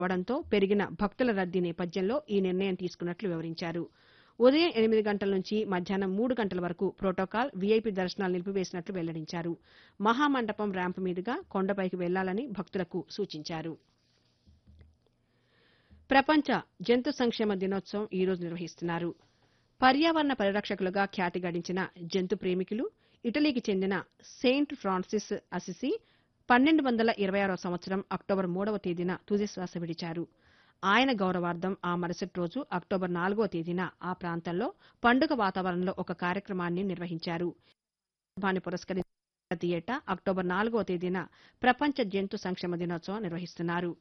అవడంతో పెరిగిన భక్తుల రద్దీ నేపథ్యంలో ఈ నిర్ణయం తీసుకున్నట్లు వివరించారు ఉదయం ఎనిమిది గంటల నుంచి మధ్యాహ్నం మూడు గంటల వరకు ప్రోటోకాల్ వీఐపీ దర్శనాలు నిలిపివేసినట్లు వెల్లడించారు మహామండపం ర్యాంపు మీదుగా కొండపైకి వెళ్లాలని భక్తులకు సూచించారు ప్రపంచ జంతు సంక్షేమ దినోత్సవం ఈ రోజు నిర్వహిస్తున్నారు పర్యావరణ పరిరక్షకులుగా ఖ్యాతి గడించిన జంతు ప్రేమికులు ఇటలీకి చెందిన సెయింట్ ఫ్రాన్సిస్ అసిసి పన్నెండు వందల ఇరవై ఆరో సంవత్సరం అక్టోబర్ మూడవ తేదీన తుదిశ్వాస విడిచారు ఆయన గౌరవార్థం ఆ మరుసటి రోజు అక్టోబర్ నాలుగవ తేదీన ఆ ప్రాంతంలో పండుగ వాతావరణంలో ఒక కార్యక్రమాన్ని నిర్వహించారు సందర్భాన్ని పురస్కరించి ప్రతి ఏటా అక్టోబర్ నాలుగవ తేదీన ప్రపంచ జంతు సంక్షేమ దినోత్సవం నిర్వహిస్తున్నారు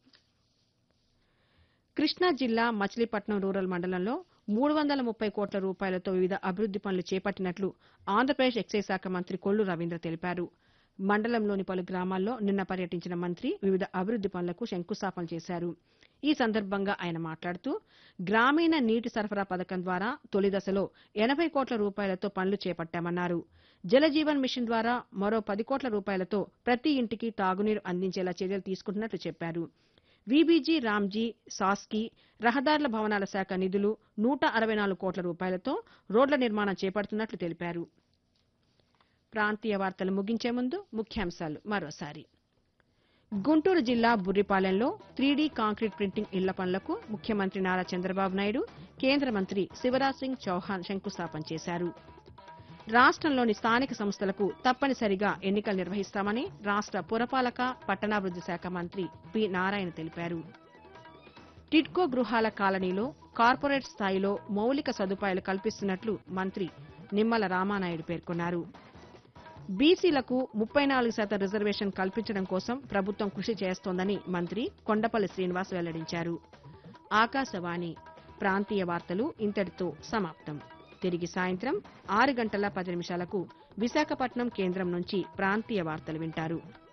కృష్ణా జిల్లా మచిలీపట్నం రూరల్ మండలంలో మూడు వందల ముప్పై కోట్ల రూపాయలతో వివిధ అభివృద్ది పనులు చేపట్టినట్లు ఆంధ్రప్రదేశ్ ఎక్సైజ్ శాఖ మంత్రి కొల్లు రవీంద్ర తెలిపారు మండలంలోని పలు గ్రామాల్లో నిన్న పర్యటించిన మంత్రి వివిధ అభివృద్ది పనులకు శంకుస్థాపన చేశారు ఈ సందర్భంగా ఆయన మాట్లాడుతూ గ్రామీణ నీటి సరఫరా పథకం ద్వారా తొలి దశలో ఎనభై కోట్ల రూపాయలతో పనులు చేపట్టామన్నారు జలజీవన్ మిషన్ ద్వారా మరో పది కోట్ల రూపాయలతో ప్రతి ఇంటికి తాగునీరు అందించేలా చర్యలు తీసుకుంటున్నట్లు చెప్పారు వీబీజీ రామ్జీ సాస్కి రహదారుల భవనాల శాఖ నిధులు నూట అరవై నాలుగు కోట్ల రూపాయలతో రోడ్ల నిర్మాణం చేపడుతున్నట్లు తెలిపారు ప్రాంతీయ వార్తలు ముగించే ముందు ముఖ్యాంశాలు మరోసారి గుంటూరు జిల్లా బుర్రిపాలెంలో త్రీడీ కాంక్రీట్ ప్రింటింగ్ ఇళ్ల పనులకు ముఖ్యమంత్రి నారా చంద్రబాబు నాయుడు కేంద్ర మంత్రి శివరాజ్ సింగ్ చౌహాన్ శంకుస్థాపన చేశారు రాష్ట్రంలోని స్థానిక సంస్థలకు తప్పనిసరిగా ఎన్నికలు నిర్వహిస్తామని రాష్ట్ర పురపాలక పట్టణాభివృద్ది శాఖ మంత్రి పి నారాయణ తెలిపారు టిడ్కో గృహాల కాలనీలో కార్పొరేట్ స్థాయిలో మౌలిక సదుపాయాలు కల్పిస్తున్నట్లు మంత్రి నిమ్మల రామానాయుడు పేర్కొన్నారు బీసీలకు ముప్పై నాలుగు శాతం రిజర్వేషన్ కల్పించడం కోసం ప్రభుత్వం కృషి చేస్తోందని మంత్రి కొండపల్లి శ్రీనివాస్ వెల్లడించారు ఆకాశవాణి ప్రాంతీయ వార్తలు ఇంతటితో సమాప్తం తిరిగి సాయంత్రం ఆరు గంటల పది నిమిషాలకు విశాఖపట్నం కేంద్రం నుంచి ప్రాంతీయ వార్తలు వింటారు